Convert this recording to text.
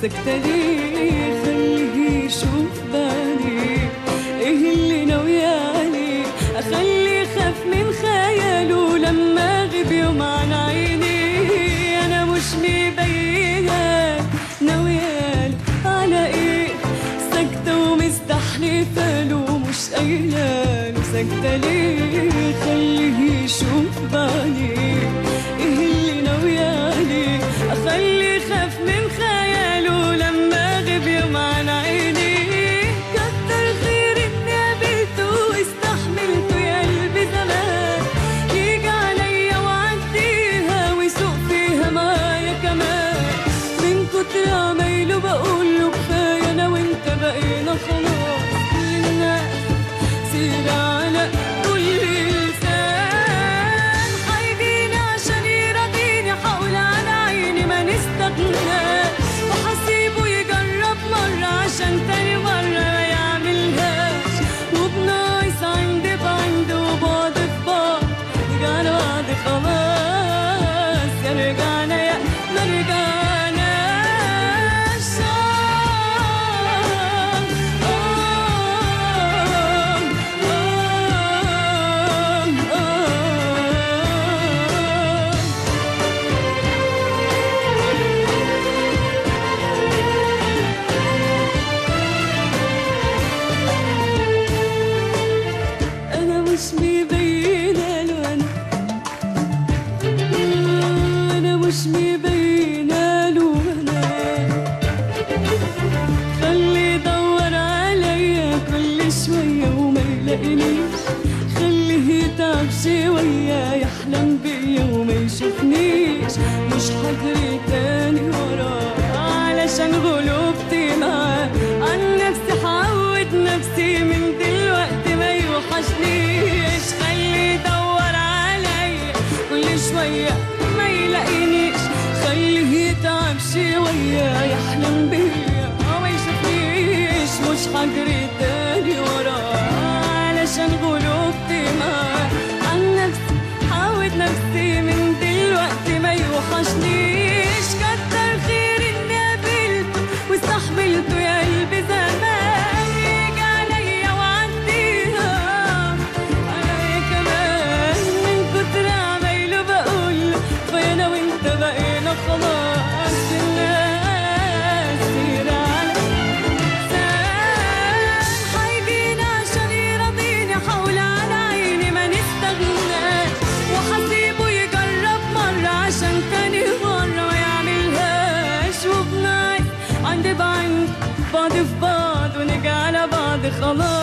سكتة ليه خليه يشوف بالي ايه اللي ناوي عليه اخليه يخاف من خياله لما اغيب يوم عن عيني انا مش مبينه ناوية على ايه ساكتة ومستحلفة له مش قايلة له ساكتة ليه خليه يشوف بعينيه ايه اللي ناوية عليه اخليه يخاف من خياله لما اغيب يوم عن عيني كتر خير اني قابلته واستحملته يا قلبي زمان يجي عليا وعديها ويسوق فيها معايا كمان من كتر عمايله بقول له كفايه انا وانت بقينا خلاص للناس سير على كل لسان هيجيني عشان يراضيني حاول على عيني ما نستغناش وهسيبه يجرب مرة عشان تاني مرة ما يعملهاش وبناقص عند بعند وبعد في بعض رجعنا بعد خلاص يا رجعنا يا ما رجعناش آه، آه، آه، آه. انا مش مبينه له انا انا مش مبينه له انا خليه يدور عليا كل شويه وما يلاقينيش خليه يتعب شويه يحلم بيا وما يشوفنيش مش هجري تاني وراه علشان غلوبتي معاه عن نفسي هعود نفسي من دلوقتي ما يوحشنيش خليه يدور عليا كل شوية ما يلاقينيش خليه يتعب شوية يحلم بيا وما يشوفنيش مش هجري تاني وراه علشان غلوبتي معاه عن نفسي هعود نفسي من دلوقتي ما يوحشنيش كتر خير اني قابلته واستحملته يا قلبي زمان يجي عليا وعديها عليا كمان من كتر عمايله بقول له كفايه انا وانت بقينا خلاص الناس سير على لسان هيجينا عشان يراضيني حول على عيني ما نستغناش وهسيبه يجرب مرة عشان تاني مرة ما يعملهاش وبنعيش عند بعض بعض في بعض ونجي على بعض خلاص